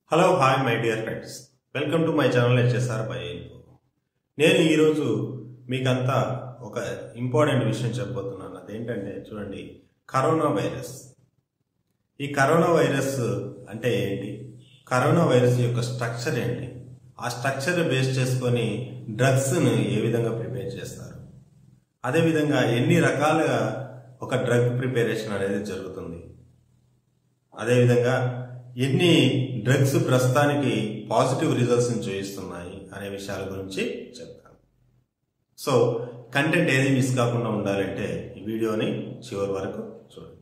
hello hi my dear friends welcome to my channel HSR bye నేను ఈరోజు మీకంతా ఒక ఇంపార్టెంట్ విషయం చెప్పబోతున్నాను అదేంటంటే చూడండి కరోనా వైరస్ ఈ కరోనా వైరస్ అంటే ఏంటి కరోనా వైరస్ యొక్క స్ట్రక్చర్ ఏంటి ఆ స్ట్రక్చర్ బేస్ చేసుకొని డ్రగ్స్ను ఏ విధంగా ప్రిపేర్ చేస్తారు అదేవిధంగా ఎన్ని రకాలుగా ఒక డ్రగ్ ప్రిపరేషన్ అనేది జరుగుతుంది అదేవిధంగా ఎన్ని డ్రగ్స్ ప్రస్తుతానికి పాజిటివ్ రిజల్ట్స్ చూపిస్తున్నాయి అనే విషయాల గురించి చెప్తాను సో కంటెంట్ ఏది మిస్ కాకుండా ఉండాలంటే ఈ వీడియోని చివరి వరకు చూడండి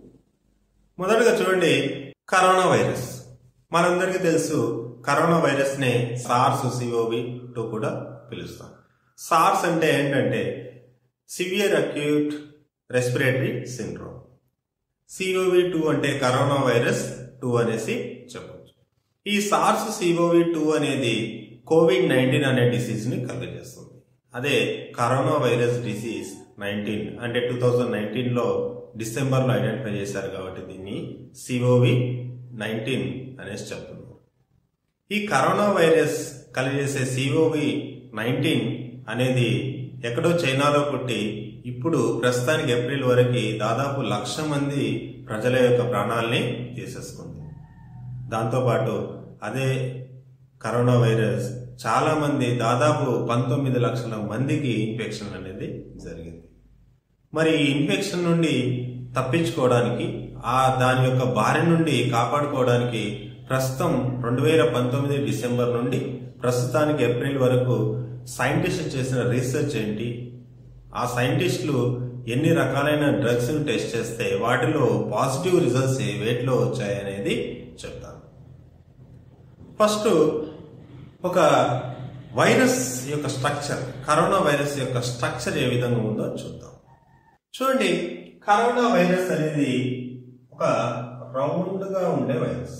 మొదటగా చూడండి కరోనా వైరస్ మనందరికీ తెలుసు కరోనా వైరస్ ని సార్స్ సిఓవి టూ కూడా పిలుస్తాం సార్స్ అంటే ఏంటంటే severe acute respiratory syndrome CoV two అంటే కరోనా వైరస్ టూ అనేసి చెప్పవచ్చు ఈ సార్స్ సిఓవి టూ అనేది కోవిడ్ నైన్టీన్ అనే డిసీజ్ ని కలుగజేస్తుంది అదే కరోనా వైరస్ డిసీజ్ నైన్టీన్ అంటే టూ థౌజండ్ నైన్టీన్ లో డిసెంబర్ లో ఐడెంటిఫై చేశారు కాబట్టి దీన్ని సిఓవి నైన్టీన్ అనేసి చెప్తున్నారు ఈ కరోనా వైరస్ కలిగజేసే సిఓవి నైన్టీన్ అనేది ఎక్కడో చైనాలో పుట్టి ఇప్పుడు ప్రస్తుతానికి ఏప్రిల్ వరకు దాదాపు లక్ష మంది ప్రజల యొక్క ప్రాణాల్ని తీసేసుకుంది దాంతోపాటు అదే కరోనా వైరస్ చాలా మంది దాదాపు పంతొమ్మిది లక్షల మందికి ఇన్ఫెక్షన్ అనేది జరిగింది మరి ఈ ఇన్ఫెక్షన్ నుండి తప్పించుకోవడానికి ఆ దాని యొక్క బారి నుండి కాపాడుకోవడానికి ప్రస్తుతం రెండు వేల పంతొమ్మిది డిసెంబర్ నుండి ప్రస్తుతానికి ఏప్రిల్ వరకు సైంటిస్టులు చేసిన రీసెర్చ్ ఏంటి ఆ సైంటిస్టులు ఎన్ని రకాలైన డ్రగ్స్ టెస్ట్ చేస్తే వాటిలో పాజిటివ్ రిజల్ట్స్ వేటిలో వచ్చాయనేది చెప్తాను ఫస్ట్ ఒక వైరస్ యొక్క స్ట్రక్చర్ కరోనా వైరస్ యొక్క స్ట్రక్చర్ ఏ విధంగా ఉందో చూద్దాం చూడండి కరోనా వైరస్ అనేది ఒక రౌండ్ గా ఉండే వైరస్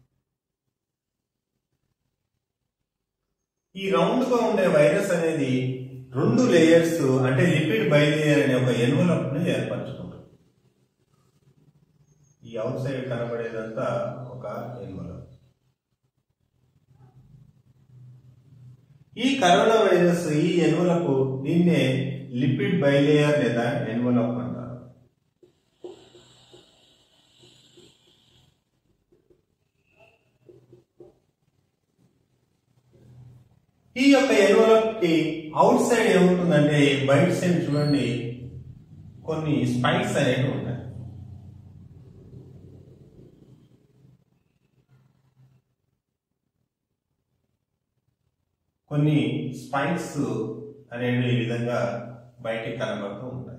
ఈ రౌండ్ గా ఉండే వైరస్ అనేది రెండు లేయర్స్ అంటే లిపిడ్ బైలేయర్ అనే ఒక ఎన్వలప్ ని ఏర్పరచుకుంటుంది ఈ అవుట్ సైడ్ కనబడేదంతా ఒక ఎన్వలప్ ఈ కరోనా వైరస్ ఈ ఎన్వలప్ దీన్నే లిపిడ్ బైలేయర్ లేదా ఎన్వలప్ అంటారు ఈ యొక్క ఎన్వలప్ కి అవుట్ సైడ్ ఏముంటుందంటే బయట సైడ్ చూడండి కొన్ని స్పైక్స్ అనేవి ఉంటాయి కొన్ని స్పైక్స్ అనేవి ఈ విధంగా బయటికి కనబడుతూ ఉంటాయి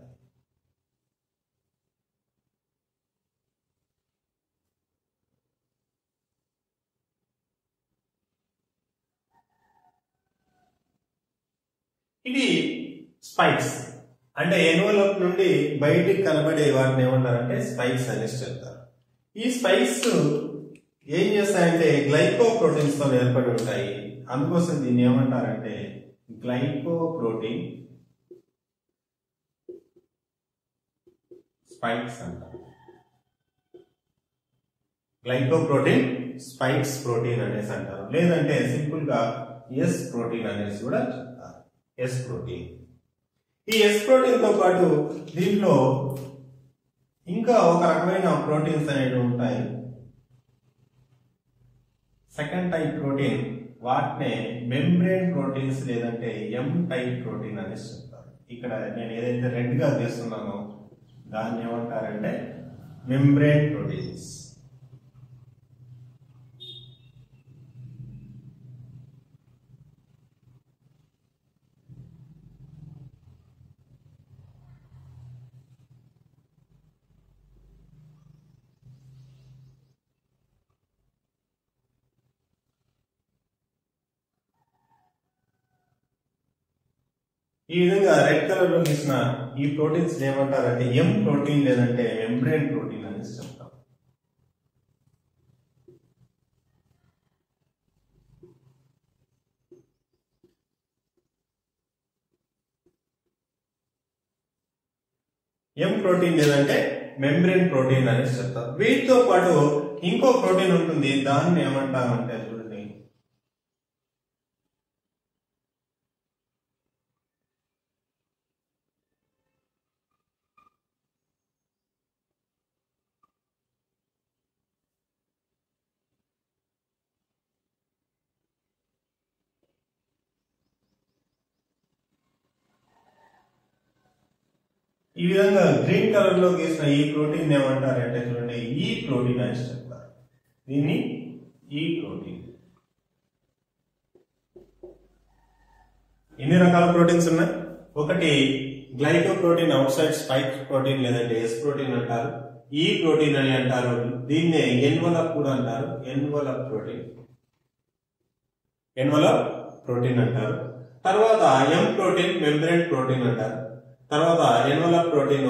ఇది స్పైక్స్ అంటే ఎన్వలప్ నుండి బయటికి కనబడే వాటిని ఏమంటారంటే స్పైక్స్ అనేసి చెప్తారు ఈ స్పైక్స్ ఏం చేస్తాయంటే గ్లైకో ప్రోటీన్స్ తో ఏర్పడి ఉంటాయి అందుకోసం దీన్ని ఏమంటారంటే గ్లైకో ప్రోటీన్ స్పైక్స్ అంటారు గ్లైకో ప్రోటీన్ స్పైక్స్ ప్రోటీన్ అనేసి అంటారు లేదంటే సింపుల్ గా ఎస్ ప్రోటీన్ అనేసి కూడా చెప్తారు ఎస్ ప్రోటీన్ ఈ ఎస్ ప్రోటీన్ తో పాటు దీంట్లో ఇంకా ఒక రకమైన ప్రోటీన్స్ అనేవి ఉంటాయి సెకండ్ టైప్ ప్రోటీన్ వాటినే మెంబ్రేన్ ప్రోటీన్స్ లేదంటే ఎం టైప్ ప్రోటీన్ అనేసి చెప్తారు ఇక్కడ నేను ఏదైతే రెడ్ గా చేస్తున్నానో దాన్ని ఏమంటారంటే మెంబ్రేన్ ప్రోటీన్స్ ఈ విధంగా రెడ్ కలర్ లో గీసిన ఈ ప్రోటీన్స్ ఏమంటారంటే ఎం ప్రోటీన్ లేదంటే మెంబ్రేన్ ప్రోటీన్ అనేసి చెప్తాం ఎం ప్రోటీన్ లేదంటే మెంబ్రెయిన్ ప్రోటీన్ అనేసి చెప్తారు వీటితో పాటు ఇంకో ప్రోటీన్ ఉంటుంది దాన్ని ఏమంటామంటే చూడండి ఈ విధంగా గ్రీన్ కలర్ లో గీసిన ఈ ప్రోటీన్ ఏమంటారు అంటే చూడండి ఈ ప్రోటీన్ అని చెప్తారు దీన్ని ఈ ప్రోటీన్ ఎన్ని రకాల ప్రోటీన్స్ ఉన్నాయి ఒకటి glycoprotein outside spike protein లేదంటే ఎస్ ప్రోటీన్ అంటారు ఈ ప్రోటీన్ అని అంటారు దీన్నే ఎన్వలప్ కూడా అంటారు ఎన్వలప్ ప్రోటీన్ ఎన్వలప్ ప్రోటీన్ అంటారు తర్వాత ఎం ప్రోటీన్ మెంబ్రెయిన్ ప్రోటీన్ అంటారు తర్వాత ఎన్వలప్ ప్రోటీన్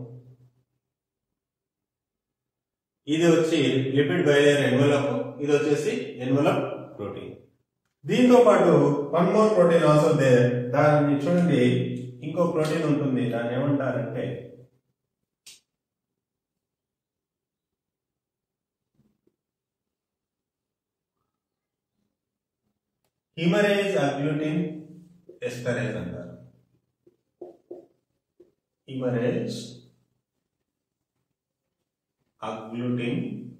ఇది వచ్చి లిపిడ్ బయలేర్ ఎన్వలప్ ఇది వచ్చేసి ఎన్వలప్ ప్రోటీన్ దీంతో పాటు one more protein also they దాన్ని చూడండి ఇంకో ప్రోటీన్ ఉంటుంది దాన్ని ఏమంటారంటే హిమరేజ్ అగ్లూటిన్ ఎస్టరేజ్ అంటారు హిమరేజ్ అగ్లూటిన్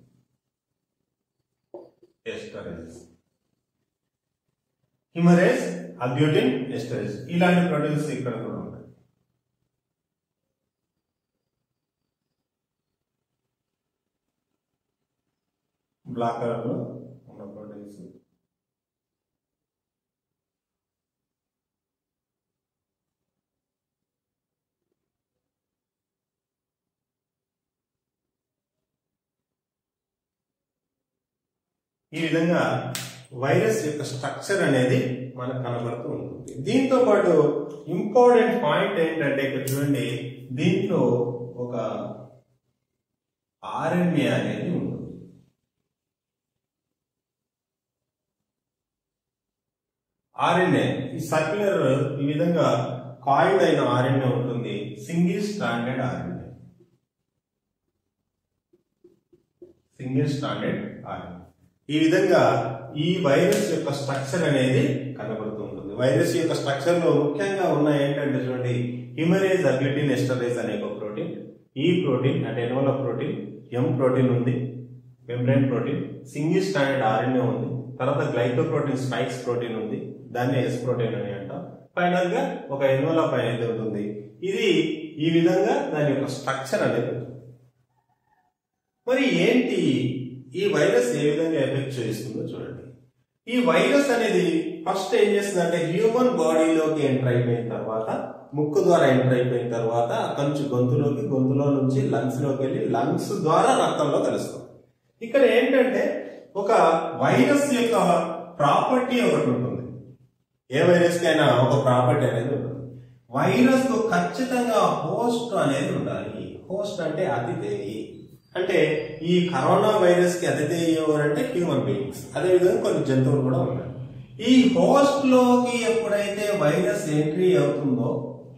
ఎస్టరేజ్ హిమరేజ్ అగ్లూటిన్ ఎస్టరేజ్ ఇలాంటి ప్రోటీన్స్ ఇక్కడ కూడా ఉంటాయి బ్లాక్ కలర్ లో ఉన్న ప్రోటీన్స్ ఈ విధంగా వైరస్ యొక్క స్ట్రక్చర్ అనేది మనకు కనబడుతూ ఉంటుంది దీంతో పాటు ఇంపార్టెంట్ పాయింట్ ఏంటంటే ఇక్కడ చూడండి దీంట్లో ఒక ఆర్ఎన్ఏ అనేది ఉంటుంది ఆర్ఎన్ఏ ఈ సర్క్యులర్ ఈ విధంగా కాయిడ్ అయిన ఆర్ఎన్ఏ ఉంటుంది single standard RNA single standard RNA ఈ విధంగా ఈ వైరస్ యొక్క స్ట్రక్చర్ అనేది కనబడుతూ ఉంటుంది వైరస్ యొక్క స్ట్రక్చర్ లో ముఖ్యంగా ఉన్న ఏంటంటే చూడండి హిమరేజ్ అగ్లిటిన్ ఎస్టరేజ్ అనే ఒక ప్రోటీన్ ఈ ప్రోటీన్ అంటే ఎన్వల ప్రోటీన్ ఎం ప్రోటీన్ ఉంది membrane protein single standard RNA ఉంది తర్వాత గ్లైకో ప్రోటీన్ స్పైక్స్ ప్రోటీన్ ఉంది దాన్ని ఎస్ ప్రోటీన్ అని అంటాం ఫైనల్ గా ఒక ఎన్వలప్ అనేది ఉంటుంది ఇది ఈ విధంగా దాని యొక్క స్ట్రక్చర్ అనేది ఉంటుంది మరి ఏంటి ఈ వైరస్ ఏ విధంగా ఎఫెక్ట్ చేస్తుందో చూడండి ఈ వైరస్ అనేది ఫస్ట్ ఏం చేస్తుందంటే హ్యూమన్ బాడీలోకి ఎంటర్ అయిపోయిన తర్వాత ముక్కు ద్వారా ఎంటర్ అయిపోయిన తర్వాత అక్కడి నుంచి గొంతులోకి గొంతులో నుంచి లంగ్స్ లోకి వెళ్ళి లంగ్స్ ద్వారా రక్తంలో కలుస్తాం ఇక్కడ ఏంటంటే ఒక వైరస్ యొక్క ప్రాపర్టీ ఒకటి ఉంటుంది ఏ వైరస్ కైనా ఒక ప్రాపర్టీ అనేది ఉంటుంది వైరస్ కు ఖచ్చితంగా హోస్ట్ అనేది ఉండాలి హోస్ట్ అంటే అతిథేయి అంటే ఈ కరోనా వైరస్ కి అతిథేయి ఎవరంటే హ్యూమన్ బీయింగ్స్ అదేవిధంగా కొన్ని జంతువులు కూడా ఉన్నాయి ఈ హోస్ట్ లోకి ఎప్పుడైతే వైరస్ ఎంట్రీ అవుతుందో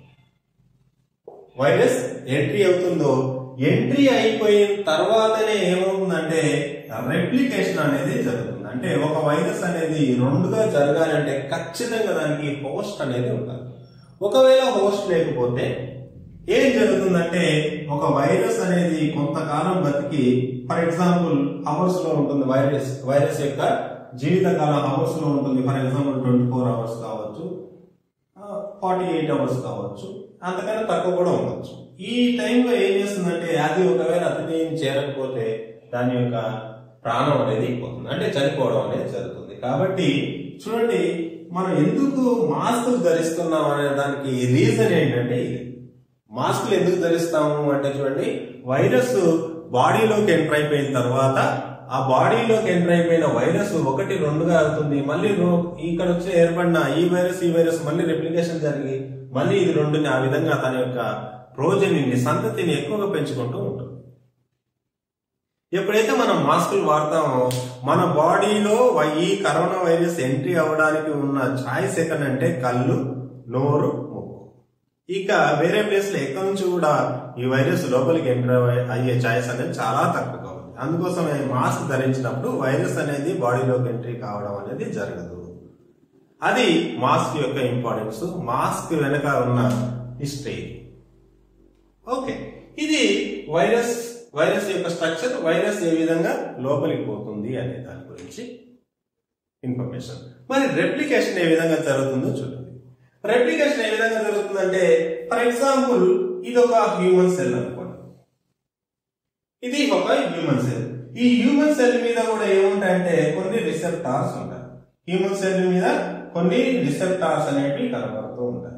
వైరస్ ఎంట్రీ అవుతుందో ఎంట్రీ అయిపోయిన తర్వాతనే ఏమవుతుందంటే రెప్లికేషన్ అనేది జరుగుతుంది అంటే ఒక వైరస్ అనేది రెండుగా జరగాలంటే ఖచ్చితంగా దానికి హోస్ట్ అనేది ఉండాలి ఒకవేళ హోస్ట్ లేకపోతే ఏం జరుగుతుందంటే ఒక వైరస్ అనేది కొంతకాలం బతికి ఫర్ ఎగ్జాంపుల్ అవర్స్ లో ఉంటుంది వైరస్ వైరస్ యొక్క జీవితకాలం అవర్స్ లో ఉంటుంది for example twenty four hours కావచ్చు ఫార్టీ ఎయిట్ అవర్స్ కావచ్చు అంతకన్నా తక్కువ కూడా ఉండొచ్చు ఈ టైంలో ఏం చేస్తుందంటే అది ఒకవేళ అతిథేయం చేరకపోతే దాని యొక్క ప్రాణం అనేది పోతుంది అంటే చనిపోవడం అనేది జరుగుతుంది కాబట్టి చూడండి మనం ఎందుకు మాస్కులు ధరిస్తున్నాం అనే దానికి రీజన్ ఏంటంటే ఇది మాస్కులు ఎందుకు ధరిస్తాము అంటే చూడండి వైరస్ బాడీలోకి ఎంటర్ అయిపోయిన తర్వాత ఆ బాడీలోకి ఎంటర్ అయిపోయిన వైరస్ ఒకటి రెండుగా అవుతుంది మళ్ళీ రో- ఇక్కడ వచ్చి ఏర్పడిన ఈ వైరస్ ఈ వైరస్ మళ్ళీ రెప్లికేషన్ జరిగి మళ్ళీ ఇది రెండుని ఆ విధంగా తన యొక్క ప్రోజనిని సంతతిని ఎక్కువగా పెంచుకుంటూ ఉంటుంది ఎప్పుడైతే మనం మాస్కులు వాడతామో మన బాడీలో వై- ఈ కరోనా వైరస్ ఎంట్రీ అవ్వడానికి ఉన్న ఛాయిస్ ఎక్కడంటే కళ్ళు నోరు ముక్కు ఇక వేరే ప్లేస్ లో ఎక్కడి నుంచి కూడా ఈ వైరస్ లోపలికి ఎంటర్ అయ్యే ఛాయిస్ అనేది చాలా తక్కువగా ఉంది అందుకోసమే మాస్క్ ధరించినప్పుడు వైరస్ అనేది బాడీలోకి ఎంట్రీ కావడం అనేది జరగదు అది మాస్క్ యొక్క ఇంపార్టెన్స్ మాస్క్ వెనక ఉన్న హిస్టరీ ఓకే ఇది వైరస్ వైరస్ యొక్క స్ట్రక్చర్ వైరస్ ఏ విధంగా లోపలికి పోతుంది అనే దాని గురించి ఇన్ఫర్మేషన్ మరి రెప్లికేషన్ ఏ విధంగా జరుగుతుందో చూడండి రెప్లికేషన్ ఏ విధంగా జరుగుతుందంటే ఫర్ ఎగ్జాంపుల్ ఇది ఒక హ్యూమన్ సెల్ అనుకోండి ఇది ఒక హ్యూమన్ సెల్ ఈ హ్యూమన్ సెల్ మీద కూడా ఏముంటాయంటే కొన్ని రిసెప్టార్స్ ఉంటాయి హ్యూమన్ సెల్ మీద కొన్ని రిసెప్టార్స్ అనేవి కనబడుతూ ఉంటాయి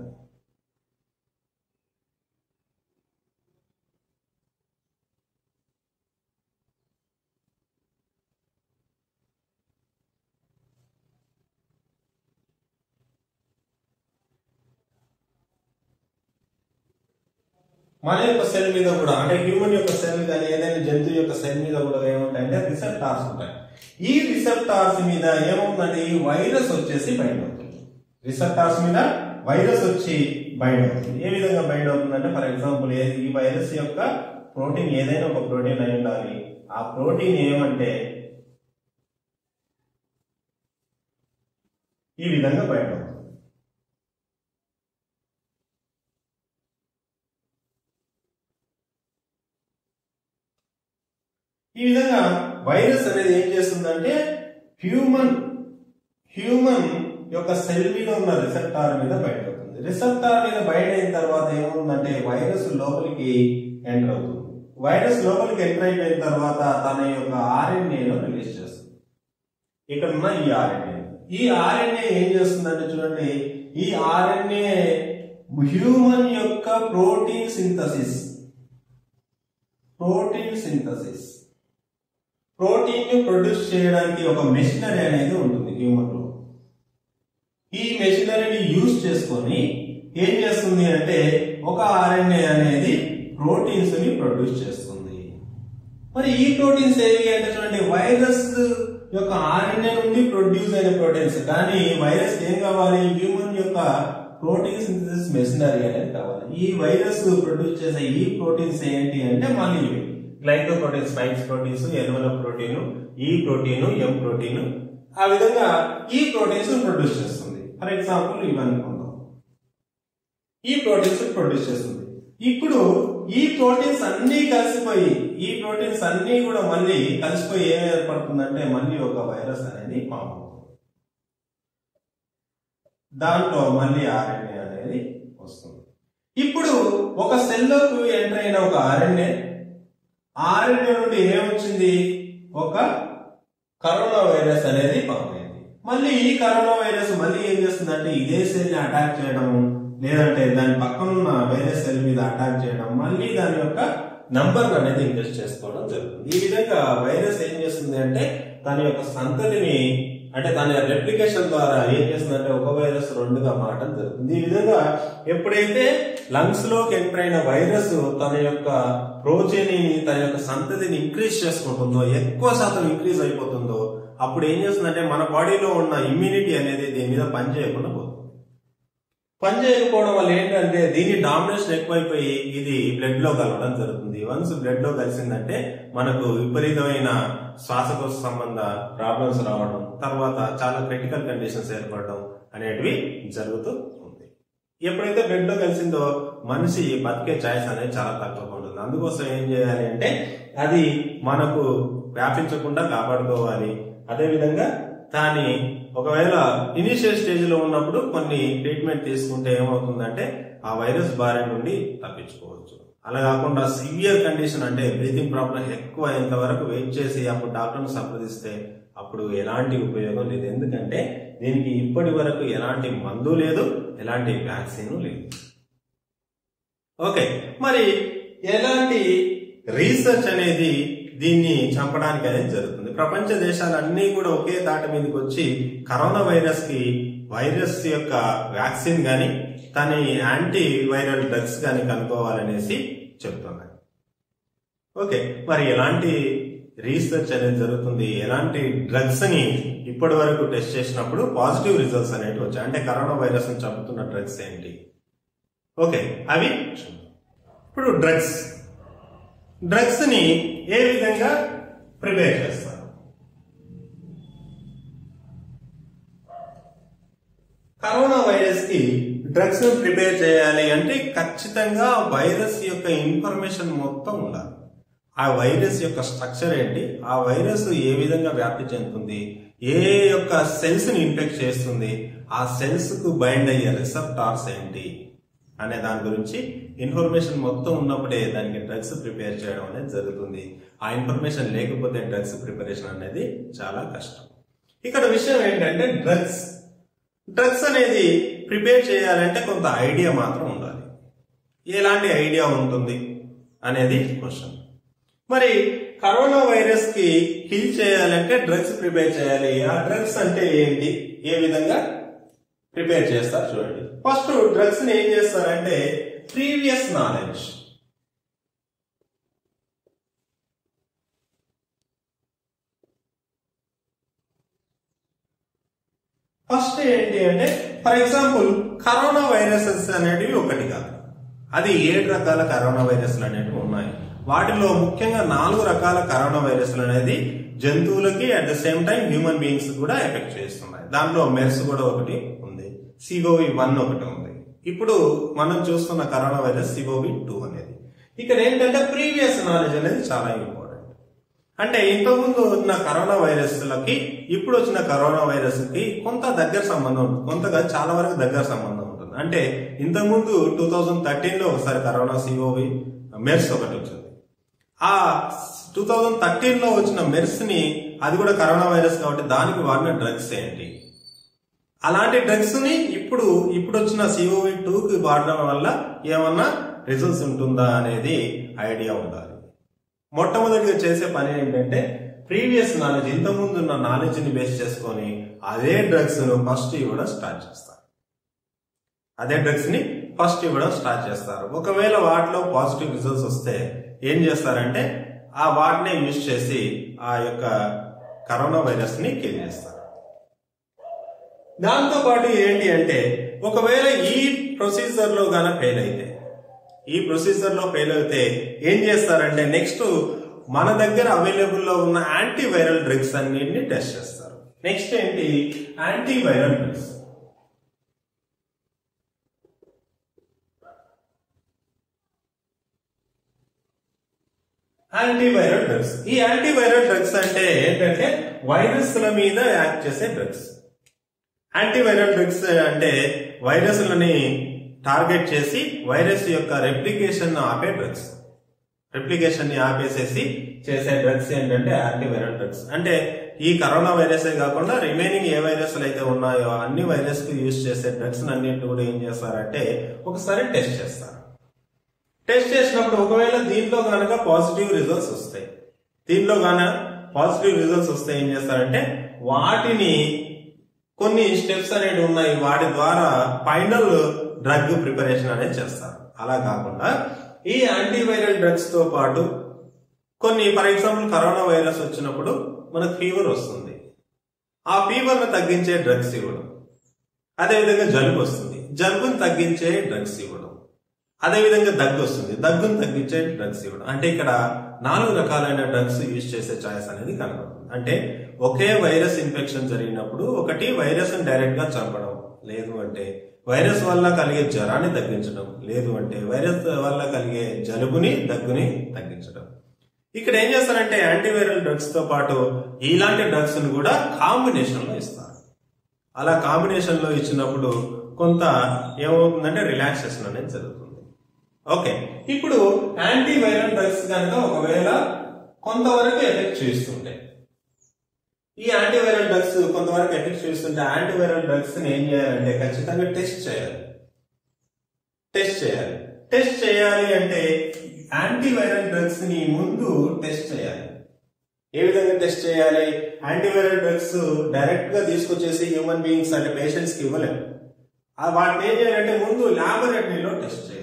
మన యొక్క సెల్ మీద కూడా అంటే హ్యూమన్ యొక్క సెల్ కానీ ఏదైనా జంతువు యొక్క సెల్ మీద కూడా ఏముంటాయంటే రిసెప్టార్స్ ఉంటాయి ఈ రిసెప్టార్స్ మీద ఏమవుతుందంటే ఈ వైరస్ వచ్చేసి బైండ్ అవుతుంది రిసెప్టార్స్ మీద వైరస్ వచ్చి బైండ్ అవుతుంది ఏ విధంగా బైండ్ అవుతుందంటే ఫర్ ఎగ్జాంపుల్ ఈ వైరస్ యొక్క ప్రోటీన్ ఏదైనా ఒక ప్రోటీన్ అయి ఉండాలి ఆ ప్రోటీన్ ఏమంటే ఈ విధంగా బైండ్ అవుతుంది ఈ విధంగా వైరస్ అనేది ఏం చేస్తుందంటే హ్యూమన్ హ్యూమన్ యొక్క సెల్ మీద ఉన్న రిసెప్టార్ మీద బయట అవుతుంది రిసెప్టార్ మీద బయట అయిన తర్వాత ఏముందంటే వైరస్ లోపలికి ఎంటర్ అవుతుంది వైరస్ లోపలికి ఎంటర్ అయిపోయిన తర్వాత తన యొక్క ఆర్ఎన్ఏలో రిలీజ్ చేస్తుంది ఇక్కడ ఉన్న ఈ ఆర్ఎన్ఏ ఈ ఆర్ఎన్ఏ ఏం చేస్తుందంటే చూడండి ఈ ఆర్ఎన్ఏ హ్యూమన్ యొక్క protein synthesis protein synthesis protein ని ప్రొడ్యూస్ చేయడానికి ఒక మెషినరీ అనేది ఉంటుంది హ్యూమన్ లో ఈ మెషినరీని యూజ్ చేసుకొని ఏం చేస్తుంది అంటే ఒక ఆర్ఎన్ఏ అనేది ప్రోటీన్స్ ని ప్రొడ్యూస్ చేస్తుంది మరి ఈ ప్రోటీన్స్ ఏవి అంటే చూడండి వైరస్ యొక్క ఆర్ఎన్ఏ నుండి ప్రొడ్యూస్ అయిన ప్రోటీన్స్ కానీ వైరస్ ఏం కావాలి హ్యూమన్ యొక్క ప్రోటీన్ సింథసిస్ మెషినరీ అనేది కావాలి ఈ వైరస్ ప్రొడ్యూస్ చేసే ఈ ప్రోటీన్స్ ఏంటి అంటే మళ్ళీ ఇవి గ్లైకో ప్రోటీన్ స్పైక్స్ ప్రోటీన్స్ ఎలువల ప్రోటీన్ ఈ ప్రోటీన్ ఎం ప్రోటీన్ ఆ విధంగా ఈ ప్రోటీన్స్ ప్రొడ్యూస్ చేస్తుంది ఫర్ ఎగ్జాంపుల్ ఇవి అనుకుందాం ఈ ప్రోటీన్స్ ప్రొడ్యూస్ చేస్తుంది ఇప్పుడు ఈ ప్రోటీన్స్ అన్ని కలిసిపోయి ఈ ప్రోటీన్స్ అన్ని కూడా మళ్ళీ కలిసిపోయి ఏం ఏర్పడుతుందంటే మళ్ళీ ఒక వైరస్ అనేది ఫామ్ అవుతుంది దాంట్లో మళ్ళీ ఆర్ఎన్ఏ అనేది వస్తుంది ఇప్పుడు ఒక సెల్లోకి ఎంటర్ అయిన ఒక ఆర్ఎన్ఏ ఆర్ఎన్ఏ నుండి ఏమొచ్చింది ఒక కరోనా వైరస్ అనేది ఫామ్ అయింది మళ్ళీ ఈ కరోనా వైరస్ మళ్ళీ ఏం చేస్తుందంటే ఇదే సెల్ ని అటాక్ చేయడం లేదంటే దాని పక్కనున్న వేరే సెల్ మీద అటాక్ చేయడం మళ్ళీ దాని యొక్క నంబర్ అనేది ఇంక్రీజ్ చేసుకోవడం జరుగుతుంది ఈ విధంగా వైరస్ ఏం చేస్తుంది అంటే తన యొక్క సంతతిని అంటే తన రెప్లికేషన్ ద్వారా ఏం చేస్తుందంటే ఒక వైరస్ రెండుగా మారడం జరుగుతుంది ఈ విధంగా ఎప్పుడైతే లంగ్స్ లోకి ఎంటర్ అయిన వైరస్ తన యొక్క ప్రోటీన్ తన యొక్క సంతతిని ఇంక్రీజ్ చేసుకుంటుందో ఎక్కువ శాతం ఇంక్రీజ్ అయిపోతుందో అప్పుడు ఏం చేస్తుందంటే మన బాడీలో ఉన్న ఇమ్యూనిటీ అనేది దీని మీద పనిచేయకుండా పోతుంది పని చేయకపోవడం వల్ల ఏంటంటే దీని డామినేషన్ ఎక్కువైపోయి ఇది బ్లడ్ లో కలవడం జరుగుతుంది వన్స్ బ్లడ్ లో కలిసిందంటే మనకు విపరీతమైన శ్వాసకోశ సంబంధ ప్రాబ్లమ్స్ రావడం తర్వాత చాలా క్రిటికల్ కండిషన్స్ ఏర్పడడం అనేటివి జరుగుతూ ఉంది ఎప్పుడైతే బ్లడ్ లో కలిసిందో మనిషి బతికే ఛాయిస్ అనేది చాలా తక్కువగా ఉంటుంది అందుకోసం ఏం చేయాలి అంటే అది మనకు వ్యాపించకుండా కాపాడుకోవాలి అదేవిధంగా దాని ఒకవేళ ఇనిషియల్ స్టేజ్ లో ఉన్నప్పుడు కొన్ని ట్రీట్మెంట్ తీసుకుంటే ఏమవుతుందంటే ఆ వైరస్ బారి నుండి తప్పించుకోవచ్చు అలా కాకుండా సివియర్ కండిషన్ అంటే బ్రీతింగ్ ప్రాబ్లం ఎక్కువ అయ్యేంత వరకు వెయిట్ చేసి అప్పుడు డాక్టర్ను సంప్రదిస్తే అప్పుడు ఎలాంటి ఉపయోగం లేదు ఎందుకంటే దీనికి ఇప్పటి వరకు ఎలాంటి మందు లేదు ఎలాంటి వ్యాక్సిన్ లేదు ఓకే మరి ఎలాంటి రీసెర్చ్ అనేది దీన్ని చంపడానికి అనేది జరుగుతుంది ప్రపంచ దేశాలన్నీ కూడా ఒకే తాట మీదకి వచ్చి కరోనా వైరస్ కి వైరస్ యొక్క వ్యాక్సిన్ గాని దాని యాంటీ వైరల్ డ్రగ్స్ గాని కనుక్కోవాలనేసి చెప్తున్నాయి ఓకే మరి ఎలాంటి రీసెర్చ్ అనేది జరుగుతుంది ఎలాంటి డ్రగ్స్ ని ఇప్పటి వరకు టెస్ట్ చేసినప్పుడు పాజిటివ్ రిజల్ట్స్ అనేవి వచ్చాయి అంటే కరోనా వైరస్ ని చంపుతున్న డ్రగ్స్ ఏంటి ఓకే అవి ఇప్పుడు డ్రగ్స్ డ్రగ్స్ ని ఏ విధంగా ప్రిపేర్ చేస్తారు కరోనా వైరస్ కి డ్రగ్స్ ప్రిపేర్ చేయాలి అంటే ఖచ్చితంగా వైరస్ యొక్క ఇన్ఫర్మేషన్ మొత్తం ఉండాలి ఆ వైరస్ యొక్క స్ట్రక్చర్ ఏంటి ఆ వైరస్ ఏ విధంగా వ్యాప్తి చెందుతుంది ఏ యొక్క సెల్స్ ని ఇన్ఫెక్ట్ చేస్తుంది ఆ సెల్స్ కు బైండ్ అయ్యే రిసెప్టార్స్ ఏంటి అనే దాని గురించి ఇన్ఫర్మేషన్ మొత్తం ఉన్నప్పుడే దానికి డ్రగ్స్ ప్రిపేర్ చేయడం అనేది జరుగుతుంది ఆ ఇన్ఫర్మేషన్ లేకపోతే డ్రగ్స్ ప్రిపరేషన్ అనేది చాలా కష్టం ఇక్కడ విషయం ఏంటంటే డ్రగ్స్ డ్రగ్స్ అనేది ప్రిపేర్ చేయాలంటే కొంత ఐడియా మాత్రం ఉండాలి ఎలాంటి ఐడియా ఉంటుంది అనేది క్వశ్చన్ మరి కరోనా వైరస్ కి కిల్ చేయాలంటే డ్రగ్స్ ప్రిపేర్ చేయాలి ఆ డ్రగ్స్ అంటే ఏంటి ఏ విధంగా ప్రిపేర్ చేస్తారు చూడండి ఫస్ట్ డ్రగ్స్ ని ఏం చేస్తారంటే ప్రీవియస్ నాలెడ్జ్ ఫస్ట్ ఏంటి అంటే ఫర్ ఎగ్జాంపుల్ కరోనా వైరసెస్ అనేటివి ఒకటి కాదు అది ఏడు రకాల కరోనా వైరస్లు అనేటివి ఉన్నాయి వాటిలో ముఖ్యంగా నాలుగు రకాల కరోనా వైరస్లు అనేది జంతువులకి at the same time human beings కూడా ఎఫెక్ట్ చేస్తున్నాయి దాంట్లో మెర్స్ కూడా ఒకటి ఉంది సిఓవి వన్ ఒకటి ఉంది ఇప్పుడు మనం చూస్తున్న కరోనా వైరస్ సిఓవి టూ అనేది ఇక్కడ ఏంటంటే ప్రీవియస్ నాలెడ్జ్ అనేది చాలా ఇంపార్టెంట్ అంటే ఇంతకుముందు ఉన్న కరోనా వైరస్లకి ఇప్పుడు వచ్చిన కరోనా వైరస్ కి కొంత దగ్గర సంబంధం ఉంటుంది కొంతగా చాలా వరకు దగ్గర సంబంధం ఉంటుంది అంటే ఇంతకుముందు టూ థౌజండ్ థర్టీన్ లో ఒకసారి కరోనా సిఓవి మెర్స్ ఒకటి వచ్చింది ఆ టూ థౌజండ్ థర్టీన్ లో వచ్చిన మెర్స్ ని అది కూడా కరోనా వైరస్ కాబట్టి దానికి వాడిన డ్రగ్స్ ఏంటి అలాంటి డ్రగ్స్ ని ఇప్పుడు ఇప్పుడు వచ్చిన సిఓవి టూ కి వాడడం వల్ల ఏమన్నా రిజల్ట్స్ ఉంటుందా అనేది ఐడియా ఉండాలి మొట్టమొదటిగా చేసే పని ఏంటంటే ప్రీవియస్ నాలెడ్జ్ ఇంతకుముందు ఉన్న నాలెడ్జ్ ని బేస్ చేసుకొని అదే డ్రగ్స్ ను ఫస్ట్ ఇవ్వడం స్టార్ట్ చేస్తారు అదే డ్రగ్స్ ని ఫస్ట్ ఇవ్వడం స్టార్ట్ చేస్తారు ఒకవేళ వాటిలో పాజిటివ్ రిజల్ట్స్ వస్తే ఏం చేస్తారంటే ఆ వాటిని యూజ్ చేసి ఆ యొక్క కరోనా వైరస్ ని కిల్ చేస్తారు దాంతో పాటు ఏంటి అంటే ఒకవేళ ఈ ప్రొసీజర్ లో గాన ఫెయిల్ అయితే ఈ ప్రొసీజర్ లో ఫెయిల్ అయితే ఏం చేస్తారంటే నెక్స్ట్ మన దగ్గర అవైలబుల్ లో ఉన్న యాంటీ వైరల్ డ్రగ్స్ అన్నిటిని టెస్ట్ చేస్తారు నెక్స్ట్ ఏంటి antiviral drugs antiviral drugs ఈ యాంటీవైరల్ డ్రగ్స్ అంటే ఏంటంటే వైరస్ల మీద యాక్ట్ చేసే డ్రగ్స్ యాంటీవైరల్ డ్రగ్స్ అంటే వైరస్లని టార్గెట్ చేసి వైరస్ యొక్క రెప్లికేషన్ ఆపే డ్రగ్స్ రెప్లికేషన్ ని ఆపేసేసి చేసే డ్రగ్స్ ఏంటంటే యాంటీవైరల్ డ్రగ్స్ అంటే ఈ కరోనా వైరసే కాకుండా రిమైనింగ్ ఏ వైరస్లు అయితే ఉన్నాయో అన్ని వైరస్ కు యూజ్ చేసే డ్రగ్స్ అన్నింటి కూడా ఏం చేస్తారంటే ఒకసారి టెస్ట్ చేస్తారు టెస్ట్ చేసినప్పుడు ఒకవేళ దీంట్లో కనుక పాజిటివ్ రిజల్ట్స్ వస్తాయి దీంట్లో గాన పాజిటివ్ రిజల్ట్స్ వస్తే ఏం చేస్తారంటే వాటిని కొన్ని స్టెప్స్ అనేవి ఉన్నాయి వాటి ద్వారా ఫైనల్ డ్రగ్ ప్రిపరేషన్ అనేది చేస్తారు అలా కాకుండా ఈ యాంటీవైరల్ డ్రగ్స్ తో పాటు కొన్ని ఫర్ ఎగ్జాంపుల్ కరోనా వైరస్ వచ్చినప్పుడు మనకు ఫీవర్ వస్తుంది ఆ ఫీవర్ ను తగ్గించే డ్రగ్స్ ఇవ్వడం అదేవిధంగా జలుబు వస్తుంది జలుబుని తగ్గించే డ్రగ్స్ ఇవ్వడం అదేవిధంగా దగ్గు వస్తుంది దగ్గును తగ్గించే డ్రగ్స్ ఇవ్వడం అంటే ఇక్కడ నాలుగు రకాలైన డ్రగ్స్ యూజ్ చేసే ఛాయిస్ అనేది కనబడుతుంది అంటే ఒకే వైరస్ ఇన్ఫెక్షన్ జరిగినప్పుడు ఒకటి వైరస్ డైరెక్ట్ గా చంపడం లేదు అంటే వైరస్ వల్ల కలిగే జ్వరాన్ని తగ్గించడం లేదు అంటే వైరస్ వల్ల కలిగే జలుబుని దగ్గుని తగ్గించడం ఇక్కడ ఏం చేస్తారంటే యాంటీవైరల్ డ్రగ్స్ తో పాటు ఇలాంటి డ్రగ్స్ ను కూడా కాంబినేషన్ లో ఇస్తారు అలా కాంబినేషన్ లో ఇచ్చినప్పుడు కొంత ఏమవుతుందంటే రిలాక్సేషన్ అనేది జరుగుతుంది ఓకే ఇప్పుడు యాంటీవైరల్ డ్రగ్స్ కనుక ఒకవేళ కొంతవరకు ఎఫెక్ట్ చూస్తుంటే ఈ యాంటీవైరల్ డ్రగ్స్ కొంతవరకు ఎఫెక్ట్ చూస్తుంటే యాంటీవైరల్ డ్రగ్స్ ని ఏం చేయాలంటే ఖచ్చితంగా టెస్ట్ చేయాలి టెస్ట్ చేయాలి టెస్ట్ చేయాలి అంటే యాంటీవైరల్ డ్రగ్స్ ని ముందు టెస్ట్ చేయాలి ఏ విధంగా టెస్ట్ చేయాలి యాంటీవైరల్ డ్రగ్స్ డైరెక్ట్ గా తీసుకొచ్చేసి హ్యూమన్ బీయింగ్స్ అంటే పేషెంట్స్ కి ఇవ్వలేము ఆ వాటిని ఏం చేయాలంటే ముందు ల్యాబొరేటరీలో టెస్ట్ చేయాలి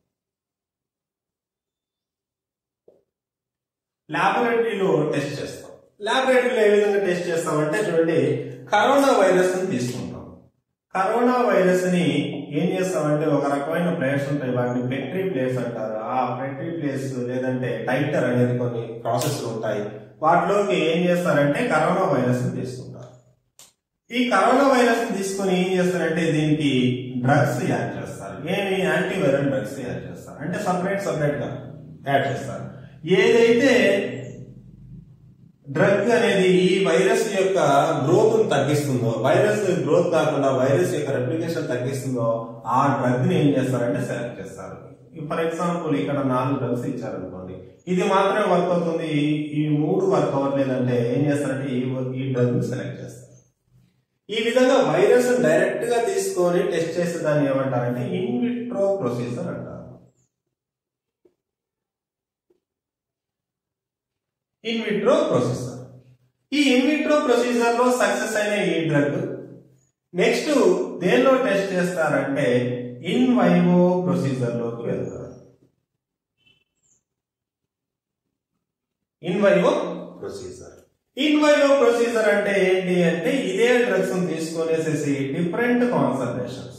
ల్యాబొరేటరీలో టెస్ట్ చేస్తాం ల్యాబొరేటరీలో ఏ విధంగా టెస్ట్ చేస్తామంటే చూడండి కరోనా వైరస్ ని తీసుకుంటాం కరోనా వైరస్ ని ఏం చేస్తామంటే ఒక రకమైన ప్లేట్స్ ఉంటాయి వాటిని పెట్రీ ప్లేట్స్ అంటారు ఆ పెట్రీ ప్లేట్స్ లేదంటే టైటర్ అనేది కొన్ని ప్రాసెస్లు ఉంటాయి వాటిలోకి ఏం చేస్తారంటే కరోనా వైరస్ తీసుకుంటారు ఈ కరోనా వైరస్ తీసుకొని ఏం చేస్తారంటే దీనికి డ్రగ్స్ యాడ్ చేస్తారు ఏమి యాంటీవైరల్ డ్రగ్స్ యాడ్ చేస్తారు అంటే సపరేట్ సపరేట్ గా యాడ్ చేస్తారు ఏదైతే డ్రగ్ అనేది ఈ వైరస్ యొక్క గ్రోత్ తగ్గిస్తుందో వైరస్ గ్రోత్ కాకుండా వైరస్ యొక్క రెప్లికేషన్ తగ్గిస్తుందో ఆ డ్రగ్ ని ఏం చేస్తారంటే సెలెక్ట్ చేస్తారు ఫర్ ఎగ్జాంపుల్ ఇక్కడ నాలుగు డ్రగ్స్ ఇచ్చారనుకోండి ఇది మాత్రమే వర్క్ అవుతుంది ఈ- ఈ మూడు వర్క్ అవ్వట్లేదంటే ఏం చేస్తారంటే ఈ ఈ డ్రగ్ ని సెలెక్ట్ చేస్తారు ఈ విధంగా వైరస్ డైరెక్ట్ గా తీసుకొని టెస్ట్ చేసే దాన్ని ఏమంటారంటే ఇన్ విట్రో ప్రొసీజర్ అంటారు ఇన్ విట్రో ప్రొసీజర్ ఈ ఇన్ విట్రో ప్రొసీజర్ లో సక్సెస్ అయిన ఈ డ్రగ్ నెక్స్ట్ దేనిలో టెస్ట్ చేస్తారంటే ఇన్ వైవో ప్రొసీజర్ లోకి వెళ్తారు in vivo procedure in vivo procedure అంటే ఏంటి అంటే ఇదే డ్రగ్స్ తీసుకొనేసేసి డిఫరెంట్ కాన్సన్ట్రేషన్స్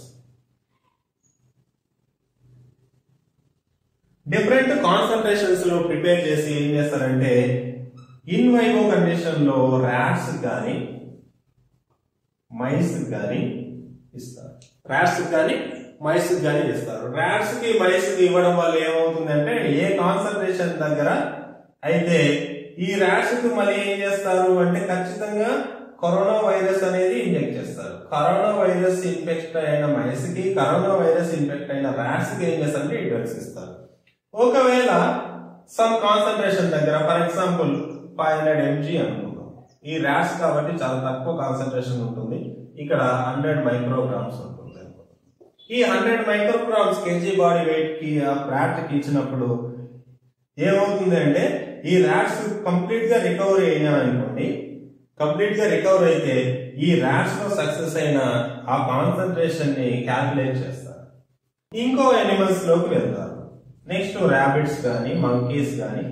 డిఫరెంట్ కాన్సన్ట్రేషన్స్ లో ప్రిపేర్ చేసి ఏం చేస్తారంటే ఇన్ వైవో కండిషన్ లో ర్యాట్స్ కానీ మైస్ కానీ ఇస్తారు ర్యాట్స్ కానీ మైస్ కానీ ఇస్తారు ర్యాట్స్ కి మైస్ కి ఇవ్వడం వల్ల ఏమవుతుందంటే ఏ కాన్సన్ట్రేషన్ దగ్గర అయితే ఈ ర్యాట్స్ కి మళ్ళీ ఏం చేస్తారు అంటే ఖచ్చితంగా కరోనా వైరస్ అనేది ఇంజెక్ట్ చేస్తారు కరోనా వైరస్ ఇన్ఫెక్ట్ అయిన మైస్ కి కరోనా వైరస్ ఇన్ఫెక్ట్ అయిన ర్యాట్స్ కి ఏం చేస్తారంటే ఈ డ్రగ్స్ ఇస్తారు ఒకవేళ సమ్ కాన్సన్ట్రేషన్ దగ్గర for example five hundred mg అనుకుందాం ఈ ర్యాట్స్ కాబట్టి చాలా తక్కువ కాన్సన్ట్రేషన్ ఉంటుంది ఇక్కడ హండ్రెడ్ మైక్రోగ్రామ్స్ ఉంటుంది ఈ hundred micrograms kg body weight కి ఆ ర్యాట్ కి ఇచ్చినప్పుడు ఏమవుతుంది అంటే ఈ ర్యాట్స్ కంప్లీట్ గా రికవర్ అయినా అనుకోండి కంప్లీట్ గా రికవర్ అయితే ఈ ర్యాట్స్ లో సక్సెస్ అయిన ఆ కాన్సన్ట్రేషన్ ని క్యాల్కులేట్ చేస్తారు ఇంకో ఎనిమల్స్ లోకి వెళ్తారు నెక్స్ట్ ర్యాబిట్స్ కానీ మంకీస్ కానీ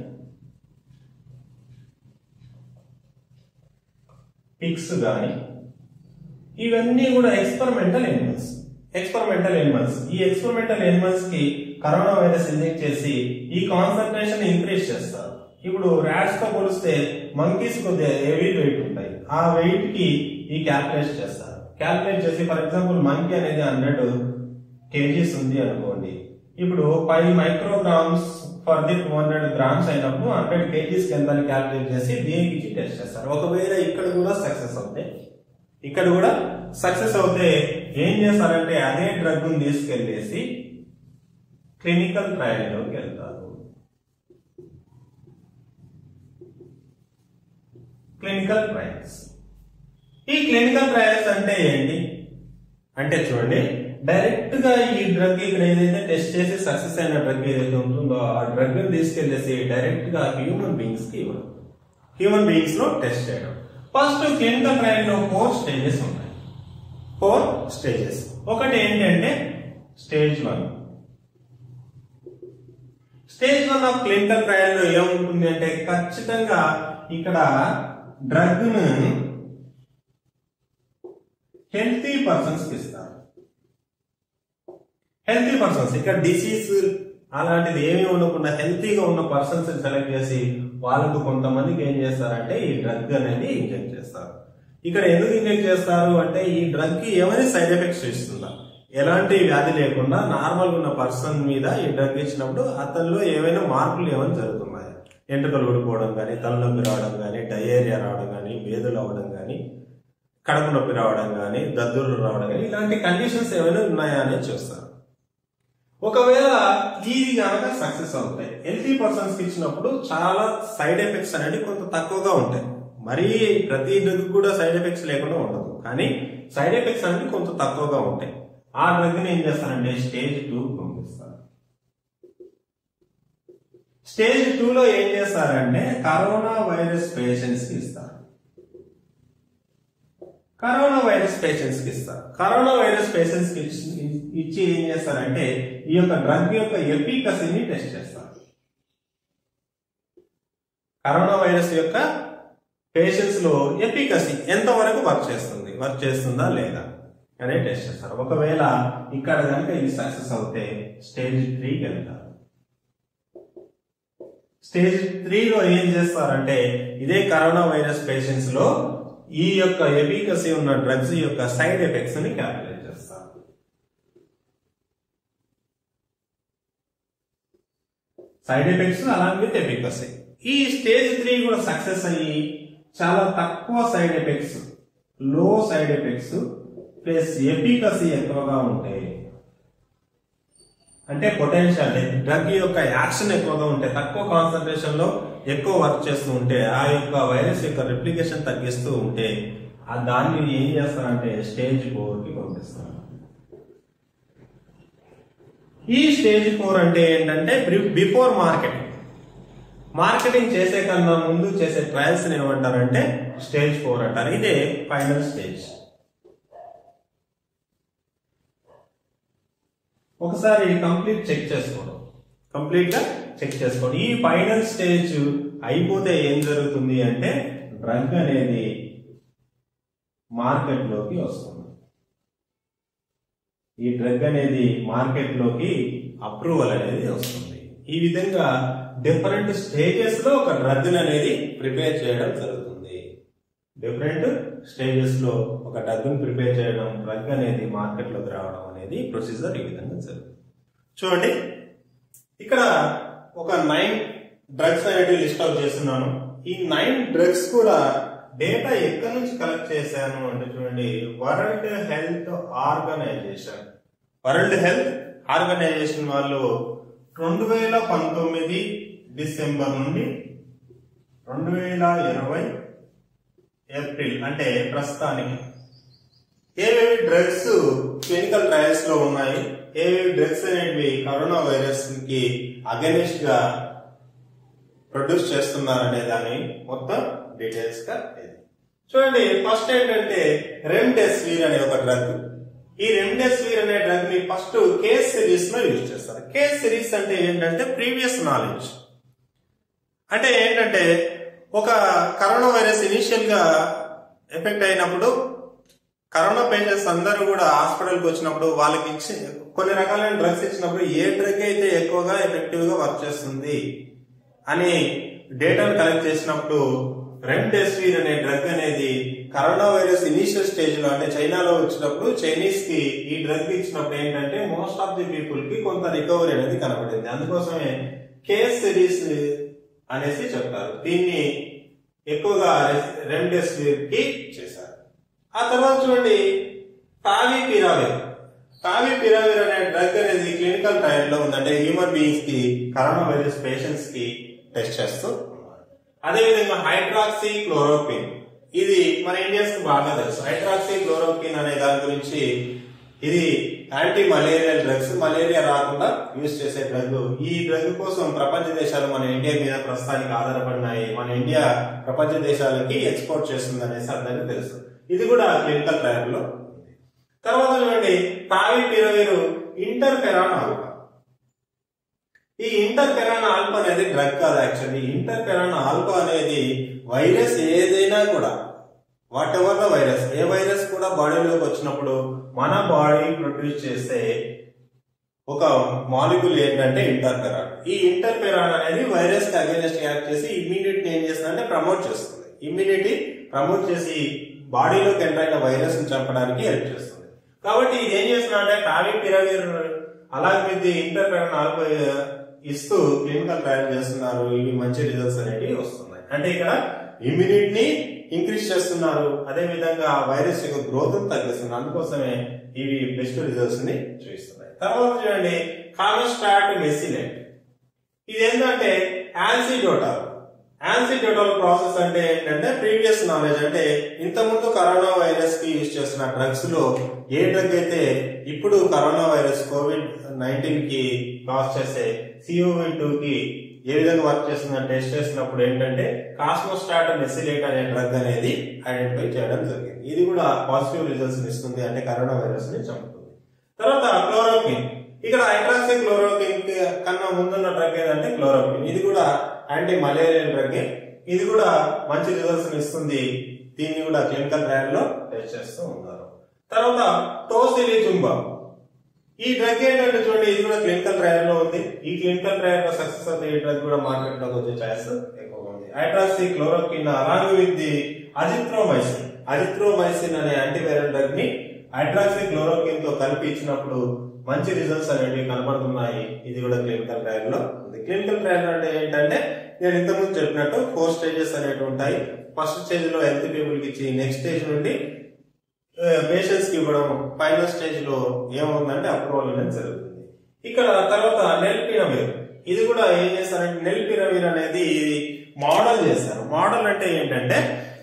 పిక్స్ కానీ ఇవన్నీ కూడా ఎక్స్పెరిమెంటల్ ఎనిమల్స్ ఎక్స్పెరిమెంటల్ ఎనిమల్స్ ఈ ఎక్స్పెరిమెంటల్ ఎనిమల్స్ కి కరోనా వైరస్ ఇంజెక్ట్ చేసి ఈ కాన్సన్ట్రేషన్ ఇంక్రీజ్ చేస్తారు ఇప్పుడు ర్యాట్స్ తో పోలిస్తే మంకీస్ కొద్దిగా హెవీ వెయిట్ ఉంటాయి ఆ వెయిట్ కి ఈ క్యాల్కులేట్ చేస్తారు క్యాల్కులేట్ చేసి ఫర్ ఎగ్జాంపుల్ మంకీ అనేది హండ్రెడ్ కేజీస్ ఉంది అనుకోండి ఇప్పుడు five micrograms for the two hundred grams అయినప్పుడు హండ్రెడ్ కేజీస్ కింద క్యాల్కులేట్ చేసి దీనికి ఇచ్చి టెస్ట్ చేస్తారు ఒకవేళ ఇక్కడ కూడా సక్సెస్ అవుతే ఇక్కడ కూడా సక్సెస్ అవుతే ఏం చేస్తారంటే అదే డ్రగ్ తీసుకెళ్లేసి క్లినికల్ ట్రయల్ లోకి వెళ్తారు క్లినికల్ ట్రయల్స్ ఈ క్లినికల్ ట్రయల్స్ అంటే ఏంటి అంటే చూడండి డైరెక్ట్ గా ఈ డ్రగ్ ఇక్కడ ఏదైతే టెస్ట్ చేసి సక్సెస్ అయిన డ్రగ్ ఏదైతే ఉంటుందో ఆ డ్రగ్ తీసుకెళ్లేసి డైరెక్ట్ గా హ్యూమన్ బీయింగ్స్ కి ఇవ్వడం హ్యూమన్ బీయింగ్స్ లో టెస్ట్ చేయడం ఫస్ట్ క్లినికల్ ట్రయల్ లో ఫోర్ స్టేజెస్ ఉంటాయి ఫోర్ స్టేజెస్ ఒకటి ఏంటంటే stage one stage one of clinical trial లో ఏముంటుంది అంటే ఖచ్చితంగా ఇక్కడ డ్రగ్ ను హెల్తీ పర్సన్స్ కి ఇస్తారు హెల్తీ పర్సన్స్ ఇక్కడ డిసీజ్ అలాంటిది ఏమీ ఉండకుండా హెల్తీగా ఉన్న పర్సన్స్ సెలెక్ట్ చేసి వాళ్ళకు కొంతమందికి ఏం చేస్తారంటే ఈ డ్రగ్ అనేది ఇంజెక్ట్ చేస్తారు ఇక్కడ ఎందుకు ఇంజెక్ట్ చేస్తారు అంటే ఈ డ్రగ్ కి ఏమైనా సైడ్ ఎఫెక్ట్స్ ఇస్తుందా ఎలాంటి వ్యాధి లేకుండా నార్మల్ ఉన్న పర్సన్ మీద ఈ డ్రగ్ ఇచ్చినప్పుడు అతనిలో ఏవైనా మార్పులు ఏమైనా జరుగుతున్నాయి ఎంట్రుకలు ఊడిపోవడం కానీ తలనొప్పి రావడం కానీ డయేరియా రావడం కానీ వేదులు అవ్వడం కానీ కడుపు నొప్పి రావడం కానీ దద్దుర్లు రావడం కానీ ఇలాంటి కండిషన్స్ ఏమైనా ఉన్నాయా అనేది చూస్తారు ఒకవేళ ఇది కనుక సక్సెస్ అవుతాయి హెల్తీ పర్సన్స్ కి ఇచ్చినప్పుడు చాలా సైడ్ ఎఫెక్ట్స్ అనేవి కొంత తక్కువగా ఉంటాయి మరీ ప్రతి డ్రగ్ కూడా సైడ్ ఎఫెక్ట్స్ లేకుండా ఉండదు కానీ సైడ్ ఎఫెక్ట్స్ అనేవి కొంత తక్కువగా ఉంటాయి ఆ డ్రగ్ ని ఏం చేస్తారంటే స్టేజ్ టూ పంపిస్తారు స్టేజ్ టూ లో ఏం చేస్తారంటే కరోనా వైరస్ పేషెంట్స్ కి ఇస్తారు కరోనా వైరస్ పేషెంట్స్ కి ఇస్తారు కరోనా వైరస్ పేషెంట్స్ కి ఇచ్చి- ఇచ్చి ఏం చేస్తారంటే ఈ యొక్క డ్రగ్ యొక్క ఎఫికసీని టెస్ట్ చేస్తారు కరోనా వైరస్ యొక్క పేషెంట్స్ లో ఎఫికసీ ఎంత వరకు వర్క్ చేస్తుంది వర్క్ చేస్తుందా లేదా అనే టెస్ట్ చేస్తారు ఒకవేళ ఇక్కడ కనుక ఇది సక్సెస్ అవుతే స్టేజ్ త్రీకి వెళ్తారు స్టేజ్ త్రీలో ఏం చేస్తారంటే ఇదే కరోనా వైరస్ పేషెంట్స్ లో ఈ యొక్క ఎబికసీ ఉన్న డ్రగ్స్ యొక్క సైడ్ ఎఫెక్ట్స్ ని క్యాల్కులేట్ చేస్తారు side effects along with efficacy ఈ స్టేజ్ త్రీ కూడా సక్సెస్ అయ్యి చాలా తక్కువ సైడ్ ఎఫెక్ట్స్ లో సైడ్ ఎఫెక్ట్స్ ప్లస్ ఎఫికసీ ఎక్కువగా ఉంటాయి అంటే పొటెన్షియల్ డ్రగ్ యొక్క యాక్షన్ ఎక్కువగా ఉంటే తక్కువ కాన్సన్ట్రేషన్ లో ఎక్కువ వర్క్ చేస్తూ ఉంటే ఆ యొక్క వైరస్ యొక్క రిప్లికేషన్ తగ్గిస్తూ ఉంటే ఆ దాన్ని ఏం చేస్తారంటే స్టేజ్ ఫోర్ కి పంపిస్తారు ఈ స్టేజ్ ఫోర్ అంటే ఏంటంటే బిఫోర్ మార్కెటింగ్ మార్కెటింగ్ చేసే కన్నా ముందు చేసే ట్రయల్స్ ఏమంటారంటే స్టేజ్ ఫోర్ అంటారు ఇదే ఫైనల్ స్టేజ్ ఒకసారి కంప్లీట్ చెక్ చేసుకోవడం కంప్లీట్ గా చెక్ చేసుకోండి ఈ ఫైనల్ స్టేజ్ అయిపోతే ఏం జరుగుతుంది అంటే డ్రగ్ అనేది మార్కెట్ లోకి వస్తుంది ఈ డ్రగ్ అనేది మార్కెట్ లోకి అప్రూవల్ అనేది వస్తుంది ఈ విధంగా డిఫరెంట్ స్టేజెస్ లో ఒక డ్రగ్ అనేది ప్రిపేర్ చేయడం జరుగుతుంది డిఫరెంట్ స్టేజెస్ లో ఒక డ్రగ్ ప్రిపేర్ చేయడం డ్రగ్ అనేది మార్కెట్ లోకి రావడం అనేది ప్రొసీజర్ ఈ విధంగా జరుగుతుంది చూడండి ఇక్కడ ఒక నైన్ డ్రగ్స్ అనేవి లిస్ట్ అవుట్ చేస్తున్నాను ఈ నైన్ డ్రగ్స్ కూడా డేటా ఎక్కడి నుంచి కలెక్ట్ చేశాను అంటే చూడండి World Health Organization World Health Organization వాళ్ళు రెండు వేల పంతొమ్మిది డిసెంబర్ నుండి రెండు వేల ఇరవై ఏప్రిల్ అంటే ప్రస్తుతానికి ఏవేవి డ్రగ్స్ క్లినికల్ ట్రయల్స్ లో ఉన్నాయి ఏవేవి డ్రగ్స్ అనేవి కరోనా వైరస్ కి అగెనిస్ట్ గా ప్రొడ్యూస్ చేస్తున్నారు అనే దాని మొత్తం డీటెయిల్స్ గా ఇది చూడండి ఫస్ట్ ఏంటంటే రెమ్డెసివిర్ అనే ఒక డ్రగ్ ఈ రెమ్డెసివిర్ అనే డ్రగ్ ని ఫస్ట్ కేస్ సిరీస్ లో యూజ్ చేస్తారు కేస్ సిరీస్ అంటే ఏంటంటే ప్రీవియస్ నాలెడ్జ్ అంటే ఏంటంటే ఒక కరోనా వైరస్ ఇనిషియల్ గా ఎఫెక్ట్ అయినప్పుడు కరోనా పేషెంట్స్ అందరూ కూడా హాస్పిటల్కి వచ్చినప్పుడు వాళ్ళకి ఇచ్చి కొన్ని రకాలైన డ్రగ్స్ ఇచ్చినప్పుడు ఏ డ్రగ్ అయితే ఎక్కువగా ఎఫెక్టివ్ గా వర్క్ చేస్తుంది అని డేటాను కలెక్ట్ చేసినప్పుడు రెమ్డెసివిర్ అనే డ్రగ్ అనేది కరోనా వైరస్ ఇనిషియల్ స్టేజ్ లో అంటే చైనాలో వచ్చినప్పుడు చైనీస్ కి ఈ డ్రగ్ ఇచ్చినప్పుడు ఏంటంటే మోస్ట్ ఆఫ్ ది పీపుల్ కి కొంత రికవరీ అనేది కనబడింది అందుకోసమే కేస్ సిరీస్ అనేసి చెప్తారు దీన్ని ఎక్కువగా రెమ్డెసివిర్ కి చేశారు ఆ తర్వాత చూడండి టావీ పిరావిర్ టావీ పిరావిర్ అనే డ్రగ్ అనేది క్లినికల్ ట్రయల్ లో ఉందంటే హ్యూమన్ బీయింగ్స్ కి కరోనా వైరస్ పేషెంట్స్ కి టెస్ట్ చేస్తూ ఉన్నారు అదేవిధంగా హైడ్రాక్సీ క్లోరోక్విన్ ఇది మన ఇండియన్స్ కి బాగా తెలుసు హైడ్రాక్సీ క్లోరోక్విన్ అనే దాని గురించి ఇది యాంటీ మలేరియల్ డ్రగ్స్ మలేరియా రాకుండా యూజ్ చేసే డ్రగ్ ఈ డ్రగ్ కోసం ప్రపంచ దేశాలు మన ఇండియా మీద ప్రస్తుతానికి ఆధారపడినాయి మన ఇండియా ప్రపంచ దేశాలకి ఎక్స్పోర్ట్ చేస్తుంది అనేసి అందరికీ తెలుసు ఇది కూడా క్లినికల్ ట్రయల్ లో ఉంది తర్వాత చూడండి టావి పిరవేరు ఇంటర్ఫెరాన్ ఆల్ఫా ఈ ఇంటర్ఫెరాన్ ఆల్ఫా అనేది డ్రగ్ కాదు యాక్చువల్లీ ఇంటర్ఫెరాన్ ఆల్ఫా అనేది వైరస్ ఏదైనా కూడా వాట్ ఎవర్ ద వైరస్ ఏ వైరస్ కూడా బాడీలోకి వచ్చినప్పుడు మన బాడీ ప్రొడ్యూస్ చేసే ఒక మాలిక్యూల్ ఏంటంటే ఇంటర్ఫెరాన్ ఈ ఇంటర్ఫెరాన్ అనేది వైరస్ కి అగేనెస్ట్ యాక్ట్ చేసి ఇమ్యూనిటీ ఏం చేస్తుందంటే ప్రమోట్ చేస్తుంది ఇమ్యూనిటీ ప్రమోట్ చేసి బాడీలోకి ఎంటర్ అయిన వైరస్ ని చంపడానికి హెల్ప్ చేస్తుంది కాబట్టి ఇది ఏం చేస్తుందంటే టావీ పిరవీర్ అలాగే విత్ ఇంటర్ఫెరాన్ ఆల్ఫా ఇస్తూ క్లినికల్ ట్రయల్ చేస్తున్నారు ఇవి మంచి రిజల్ట్స్ అనేవి వస్తున్నాయి అంటే ఇక్కడ ఇమ్యూనిటీని ఇంక్రీజ్ చేస్తున్నారు అదే విధంగా వైరస్ యొక్క గ్రోత్ తగ్గిస్తున్నారు అందుకోసమే ఇవి బెస్ట్ రిజల్ట్స్ ని చూపిస్తున్నాయి తర్వాత చూడండి కామస్టాట్ మెసిలెట్ ఇది ఏంటంటే యాన్సిడోటాల్ యాన్సిడోటాల్ ప్రాసెస్ అంటే ఏంటంటే ప్రీవియస్ నాలెడ్జ్ అంటే ఇంతకుముందు కరోనా వైరస్ కి యూజ్ చేస్తున్న డ్రగ్స్ లో ఏ డ్రగ్ అయితే ఇప్పుడు కరోనా వైరస్ కోవిడ్ నైన్టీన్ కి కాజ్ చేసే సిఓవి టూ కి ఏ విధంగా వర్క్ చేస్తుందని టెస్ట్ చేసినప్పుడు ఏంటంటే కాస్మోస్టాట్ మెసిలేట్ అనే డ్రగ్ అనేది ఐడెంటిఫై చేయడం జరిగింది ఇది కూడా పాజిటివ్ రిజల్ట్స్ ఇస్తుంది అంటే కరోనా వైరస్ ని చంపుతుంది తర్వాత క్లోరోక్విన్ ఇక్కడ హైడ్రాక్సీ క్లోరోక్విన్ కన్నా ముందున్న డ్రగ్ ఏదంటే క్లోరోక్విన్ ఇది కూడా యాంటీ మలేరియల్ డ్రగ్ ఇది కూడా మంచి రిజల్ట్స్ ఇస్తుంది దీన్ని కూడా క్లినికల్ ట్రయల్ లో టెస్ట్ చేస్తూ ఉన్నారు తర్వాత టోసిలిజుంబా ఈ డ్రగ్ ఏంటంటే చూడండి ఇది కూడా క్లినికల్ ట్రయల్ లో ఉంది ఈ క్లినికల్ ట్రయల్ లో సక్సెస్ అయితే ఈ డ్రగ్ కూడా మార్కెట్ లోకి వచ్చే ఛాయిస్ ఎక్కువగా ఉంది hydroxychloroquine along with the azithromycin azithromycin అనే యాంటీవైరల్ డ్రగ్ ని హైడ్రాక్సీ క్లోరోకిన్ తో కలిపి ఇచ్చినప్పుడు మంచి రిజల్ట్స్ అనేవి కనబడుతున్నాయి ఇది కూడా క్లినికల్ ట్రయల్ లో ఉంది క్లినికల్ ట్రయల్ అంటే ఏంటంటే నేను ఇంతకుముందు చెప్పినట్టు ఫోర్ స్టేజెస్ అనేవి ఉంటాయి ఫస్ట్ స్టేజ్ లో హెల్త్ పీపుల్ కి ఇచ్చి నెక్స్ట్ స్టేజ్ నుండి పేషెంట్స్ కి ఇవ్వడం ఫైనల్ స్టేజ్ లో ఏమవుతుందంటే అప్రూవల్ అనేది జరుగుతుంది ఇక్కడ తర్వాత నెల్పినవీర్ ఇది కూడా ఏం చేస్తారంటే నెల్పినవీర్ అనేది మోడల్ చేస్తారు మోడల్ అంటే ఏంటంటే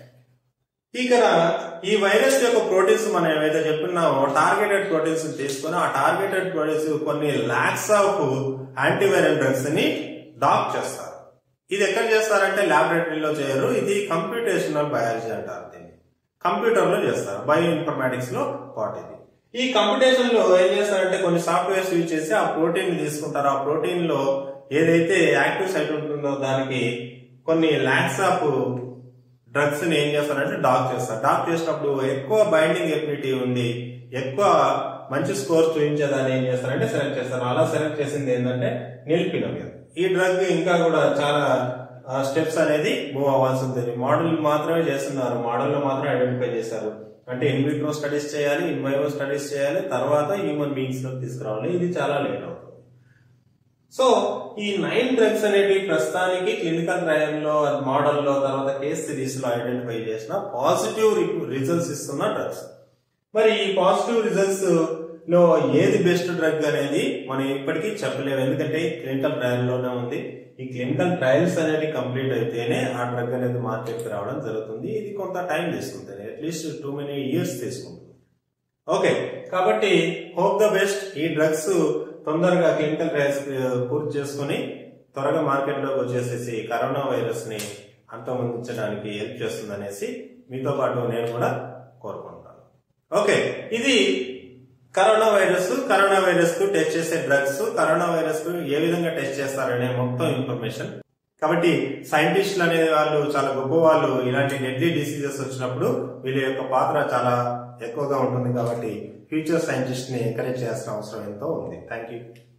ఇక్కడ ఈ వైరస్ యొక్క ప్రోటీన్స్ మనం ఏవైతే చెప్పున్నామో టార్గెటెడ్ ప్రోటీన్స్ తీసుకొని ఆ టార్గెటెడ్ ప్రోటీన్స్ కొన్ని లాక్స్ ఆఫ్ యాంటీవైరల్ డ్రగ్స్ ని డాక్ చేస్తారు ఇది ఎక్కడ చేస్తారంటే లాబొరేటరీలో చేయరు ఇది కంప్యూటేషనల్ బయాలజీ అంటారు దీన్ని కంప్యూటర్ లో చేస్తారు బయో ఇన్ఫర్మాటిక్స్ లో పార్ట్ ఇది ఈ కంప్యూటేషన్ లో ఏం చేస్తారంటే కొన్ని సాఫ్ట్వేర్స్ యూజ్ చేసి ఆ ప్రోటీన్ తీసుకుంటారు ఆ ప్రోటీన్ లో ఏదైతే యాక్టివ్ సైట్ ఉంటుందో దానికి కొన్ని లాక్స్ ఆఫ్ డ్రగ్స్ ని ఏం చేస్తారంటే డాక్ చేస్తారు డాక్ చేసినప్పుడు ఎక్కువ బైండింగ్ ఎబిలిటీ ఉండి ఎక్కువ మంచి స్కోర్ చూపించేదాన్ని ఏం చేస్తారంటే సెలెక్ట్ చేస్తారు అలా సెలెక్ట్ చేసింది ఏంటంటే నిల్పినవిర్ ఈ డ్రగ్ ఇంకా కూడా చాలా స్టెప్స్ అనేది మూవ్ అవ్వాల్సి ఉంటుంది మోడల్ మాత్రమే చేస్తున్నారు మోడల్ లో మాత్రం ఐడెంటిఫై చేశారు అంటే ఇన్విట్రో స్టడీస్ చేయాలి ఇన్వైవో స్టడీస్ చేయాలి తర్వాత హ్యూమన్ బీయింగ్స్ లో తీసుకురావాలి ఇది చాలా లేట్ అవుతుంది సో ఈ నైన్ డ్రగ్స్ అనేవి ప్రస్తుతానికి క్లినికల్ ట్రయల్ లో మోడల్ లో తర్వాత కేస్ సిరీస్ లో ఐడెంటిఫై చేసిన పాజిటివ్ రిజల్ట్స్ ఇస్తున్న డ్రగ్స్ మరి ఈ పాజిటివ్ రిజల్ట్స్ లో ఏది బెస్ట్ డ్రగ్ అనేది మనం ఇప్పటికీ చెప్పలేము ఎందుకంటే క్లినికల్ ట్రయల్ లోనే ఉంది ఈ క్లినికల్ ట్రయల్స్ అనేవి కంప్లీట్ అయితేనే ఆ డ్రగ్ అనేది మార్కెట్ కి రావడం జరుగుతుంది ఇది కొంత టైం తీసుకుంటుంది అట్లీస్ట్ టూ మెనీ ఇయర్స్ తీసుకుంటుంది ఓకే కాబట్టి హోప్ ద బెస్ట్ ఈ డ్రగ్స్ తొందరగా క్లినికల్ ట్రయల్స్ పూర్తి చేసుకుని త్వరగా మార్కెట్ లోకి వచ్చేసేసి కరోనా వైరస్ ని అంతమొందించడానికి హెల్ప్ చేస్తుంది అనేసి మీతో పాటు నేను కూడా కోరుకుంటాను ఓకే ఇది కరోనా వైరస్ కరోనా వైరస్ కు టెస్ట్ చేసే డ్రగ్స్ కరోనా వైరస్ కు ఏ విధంగా టెస్ట్ చేస్తారనే మొత్తం ఇన్ఫర్మేషన్ కాబట్టి సైంటిస్టులు అనే వాళ్ళు చాలా గొప్ప వాళ్ళు ఇలాంటి డెడ్లీ డిసీజెస్ వచ్చినప్పుడు వీళ్ళ యొక్క పాత్ర చాలా ఎక్కువగా ఉంటుంది కాబట్టి ఫ్యూచర్ సైంటిస్ట్ ని ఎంకరేజ్ చేయాల్సిన అవసరం ఎంతో ఉంది థ్యాంక్ యూ